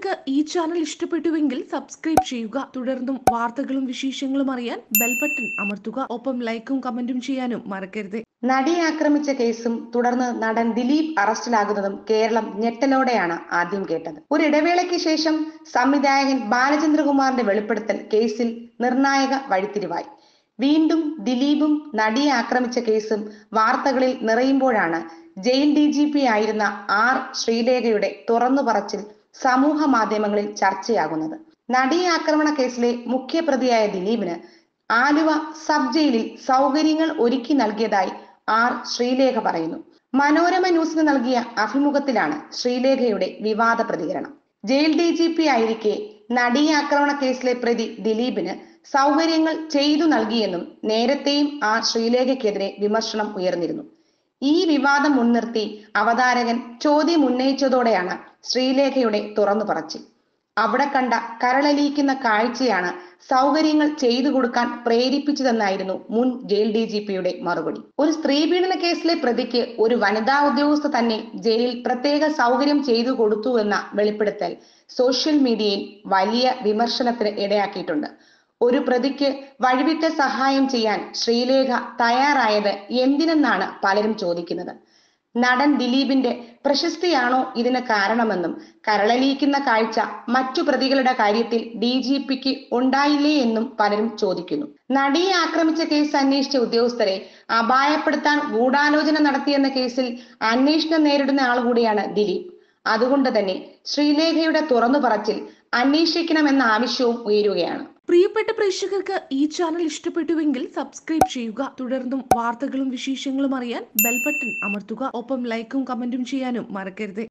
പ്രേക്ഷകർക്ക് ഈ ചാനൽ ഇഷ്ടപ്പെട്ടുവെങ്കിൽ സബ്സ്ക്രൈബ് ചെയ്യുക തുടർന്നും വാർത്തകളും വിശേഷങ്ങളും അറിയാൻ ബെൽ ബട്ടൺ അമർത്തുക ഒപ്പം ലൈക്കും കമന്റും ചെയ്യാനും മറക്കരുത് നടിയെ ആക്രമിച്ച കേസും തുടർന്ന് നടൻ ദിലീപ് അറസ്റ്റിലാകുന്നതും കേരളം ഞെട്ടലോടെയാണ് ആദ്യം കേട്ടത് ഒരു ഇടവേളയ്ക്ക് ശേഷം സംവിധായകൻ ബാലചന്ദ്രകുമാറിന്റെ വെളിപ്പെടുത്തൽ കേസിൽ നിർണായക വഴിത്തിരിവായി വീണ്ടും ദിലീപും നടിയെ ആക്രമിച്ച കേസും വാർത്തകളിൽ നിറയുമ്പോഴാണ് ജയിൽ ഡി ജി പി ആയിരുന്ന ആർ ശ്രീലേഖയുടെ തുറന്നു പറച്ചിൽ സമൂഹ മാധ്യമങ്ങളിൽ ചർച്ചയാകുന്നത് നടിയെ ആക്രമണ കേസിലെ മുഖ്യപ്രതിയായ ദിലീപിന് ആലുവ സബ് ജയിലിൽ സൗകര്യങ്ങൾ ഒരുക്കി നൽകിയതായി ആർ ശ്രീലേഖ പറയുന്നു മനോരമ ന്യൂസിന് നൽകിയ അഭിമുഖത്തിലാണ് ശ്രീലേഖയുടെ വിവാദ പ്രതികരണം ജയിൽ ഡി ജി പി ആയിരിക്കെ നടിയെ ആക്രമണ കേസിലെ പ്രതി ദിലീപിന് സൗകര്യങ്ങൾ ചെയ്തു നൽകിയെന്നും നേരത്തെയും ആർ ശ്രീലേഖയ്ക്കെതിരെ വിമർശനം ഉയർന്നിരുന്നു ഈ വിവാദം മുൻനിർത്തി അവതാരകൻ ചോദ്യം ഉന്നയിച്ചതോടെയാണ് ശ്രീലേഖയുടെ തുറന്നു പറച്ചിൽ അവിടെ കണ്ട കരളലിയിക്കുന്ന കാഴ്ചയാണ് സൗകര്യങ്ങൾ ചെയ്തു കൊടുക്കാൻ പ്രേരിപ്പിച്ചതെന്നായിരുന്നു മുൻ ജയിൽ ഡി ജി പിയുടെ മറുപടി ഒരു സ്ത്രീ പീഡന കേസിലെ പ്രതിക്ക് ഒരു വനിതാ ഉദ്യോഗസ്ഥ തന്നെ ജയിലിൽ പ്രത്യേക സൗകര്യം ചെയ്തു കൊടുത്തു എന്ന വെളിപ്പെടുത്തൽ സോഷ്യൽ മീഡിയയിൽ വലിയ വിമർശനത്തിന് ഇടയാക്കിയിട്ടുണ്ട് ഒരു പ്രതിക്ക് വഴിവിട്ട സഹായം ചെയ്യാൻ ശ്രീലേഖ തയ്യാറായത് എന്തിനെന്നാണ് പലരും ചോദിക്കുന്നത് നടൻ ദിലീപിന്റെ പ്രശസ്തിയാണോ ഇതിന് കാരണമെന്നും കരളലിയിക്കുന്ന കാഴ്ച മറ്റു പ്രതികളുടെ കാര്യത്തിൽ ഡി ജി പിക്ക് ഉണ്ടായില്ലേ എന്നും പലരും ചോദിക്കുന്നു നടിയെ ആക്രമിച്ച കേസ് അന്വേഷിച്ച ഉദ്യോഗസ്ഥരെ അപായപ്പെടുത്താൻ ഗൂഢാലോചന നടത്തിയെന്ന കേസിൽ അന്വേഷണം നേരിടുന്ന ആൾ കൂടിയാണ് ദിലീപ് അതുകൊണ്ട് തന്നെ ശ്രീലേഖയുടെ തുറന്നു പറച്ചിൽ അന്വേഷിക്കണമെന്ന ആവശ്യവും ഉയരുകയാണ് പ്രിയപ്പെട്ട പ്രേക്ഷകർക്ക് ഈ ചാനൽ ഇഷ്ടപ്പെട്ടുവെങ്കിൽ സബ്സ്ക്രൈബ് ചെയ്യുക തുടർന്നും വാർത്തകളും വിശേഷങ്ങളും അറിയാൻ ബെൽ ബട്ടൺ അമർത്തുക ഒപ്പം ലൈക്കും കമന്റും ചെയ്യാനും മറക്കരുത്